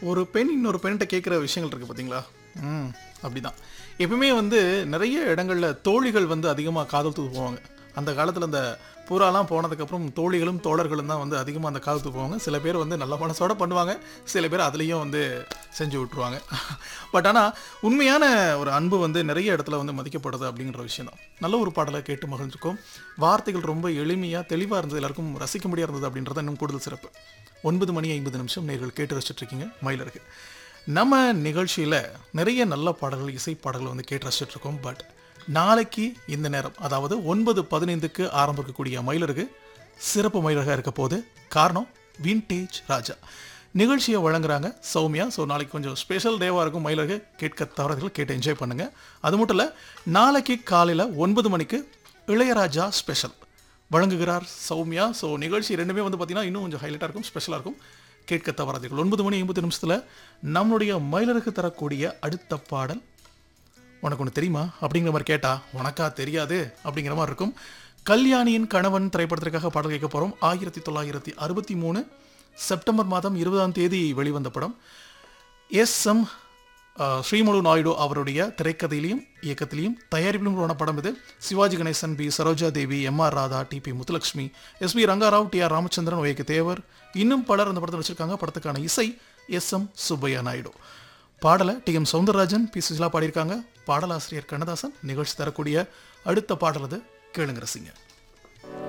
ஒரு பெண் இன்னொரு பெண்கிட்ட கேட்குற விஷயங்கள் இருக்குது பார்த்தீங்களா ம் அப்படிதான் எப்பவுமே வந்து நிறைய இடங்களில் தோழிகள் வந்து அதிகமாக காதல் தூது போவாங்க அந்த காலத்தில் அந்த பூராலாம் போனதுக்கப்புறம் தோழிகளும் தோழர்களும் தான் வந்து அதிகமாக அந்த காதல் தூது போவாங்க சில பேர் வந்து நல்ல மனசோட பண்ணுவாங்க சில பேர் அதுலேயும் வந்து செஞ்சு விட்ருவாங்க பட் ஆனால் உண்மையான ஒரு அன்பு வந்து நிறைய இடத்துல வந்து மதிக்கப்படுது அப்படிங்கிற விஷயம் தான் நல்ல ஒரு பாடலை கேட்டு மகிழ்ந்திருக்கோம் வார்த்தைகள் ரொம்ப எளிமையாக தெளிவாக இருந்தது எல்லாருக்கும் ரசிக்க முடியா இருந்தது அப்படின்றது இன்னும் கூடுதல் சிறப்பு ஒன்பது மணி ஐம்பது நிமிஷம் நேர்கள் கேட்டு ரசிச்சுட்டு இருக்கீங்க மயிலருக்கு நம்ம நிகழ்ச்சியில் நிறைய நல்ல பாடல்கள் இசை பாடல்கள் வந்து கேட்டு ரசிச்சுட்டு இருக்கோம் பட் நாளைக்கு இந்த நேரம் அதாவது ஒன்பது பதினைந்துக்கு ஆரம்பிக்கக்கூடிய மயிலருக்கு சிறப்பு மயிலராக இருக்க போது காரணம் வின்டேஜ் ராஜா நிகழ்ச்சியை வழங்குறாங்க சௌமியா ஸோ நாளைக்கு கொஞ்சம் ஸ்பெஷல் டேவாக இருக்கும் மயிலருக்கு கேட்க தவறுகள் கேட்டு என்ஜாய் பண்ணுங்க அது மட்டும் இல்லை நாளைக்கு காலையில் ஒன்பது மணிக்கு இளையராஜா ஸ்பெஷல் வழங்குகிறார் சௌமியா ஸோ நிகழ்ச்சி ரெண்டுமே வந்து பார்த்தீங்கன்னா இன்னும் கொஞ்சம் ஹைலைட்டாக இருக்கும் ஸ்பெஷலாக இருக்கும் கேட்க தவறாதீர்கள் ஒன்பது மணி எண்பது நிமிஷத்தில் நம்மளுடைய மயிலருக்கு தரக்கூடிய அடுத்த பாடல் உனக்கு ஒன்று தெரியுமா அப்படிங்கிற மாதிரி கேட்டா உனக்கா தெரியாது அப்படிங்கிற மாதிரி இருக்கும் கல்யாணியின் கணவன் திரைப்படத்திற்காக பாடல் கேட்க போகிறோம் ஆயிரத்தி தொள்ளாயிரத்தி அறுபத்தி மூணு செப்டம்பர் மாதம் இருபதாம் தேதி வெளிவந்த படம் எஸ் எம் ஸ்ரீமுலு நாயுடு அவருடைய திரைக்கதையிலையும் இயக்கத்திலையும் தயாரிப்பிலும் உருவான படம் இது Sivaji Ganesan B Saroja Devi M R Radha T B Muthulakshmi S P Rangarao T R Ramachandran ஒய்க்கு தேவர் இன்னும் பலர் அந்த படத்தில் வச்சிருக்காங்க படத்துக்கான இசை எஸ் எம் சுப்பையா நாயுடு பாடலை T M Soundararajan P Susheela பாடியிருக்காங்க பாடலாசிரியர் கண்ணதாசன் நிகழ்ச்சி தரக்கூடிய அடுத்த பாடல் அது கேளுங்க ரசிங்க